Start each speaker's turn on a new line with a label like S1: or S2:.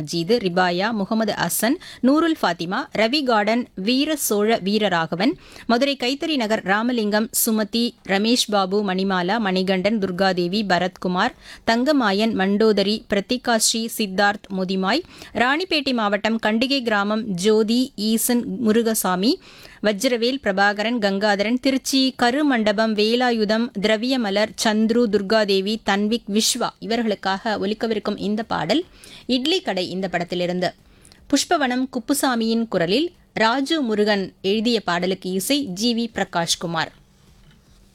S1: Majeed Rifaya Mohammed Hasan Noorul Fathima Ravi garden Veera Chozha Veeraraghavan Madurai கைத்தறி நகர் ராமலிங்கம் சுமதி ரமேஷ் பாபு மணிமாலா மணிகண்டன் துர்காதேவி பரத்குமார் தங்கமாயன் மண்டோதரி பிரத்திகாஸ்ரீ சித்தார்த் முதிமாய் ராணிப்பேட்டை மாவட்டம் கண்டிகை கிராமம் ஜோதி ஈசன் முருகசாமி வஜ்ரவேல் பிரபாகரன் கங்காதரன் திருச்சி கருமண்டபம் வேலாயுதம் திரவியமலர் சந்துரு துர்காதேவி தன்விக் விஸ்வா இவர்களுக்காக ஒலிக்கவிருக்கும் இந்த பாடல் இட்லி கடை இந்த படத்திலிருந்து புஷ்பவனம் குப்புசாமியின் குரலில் ராஜு முருகன் எழுதிய பாடலுக்கு இசை ஜி வி பிரகாஷ்குமார்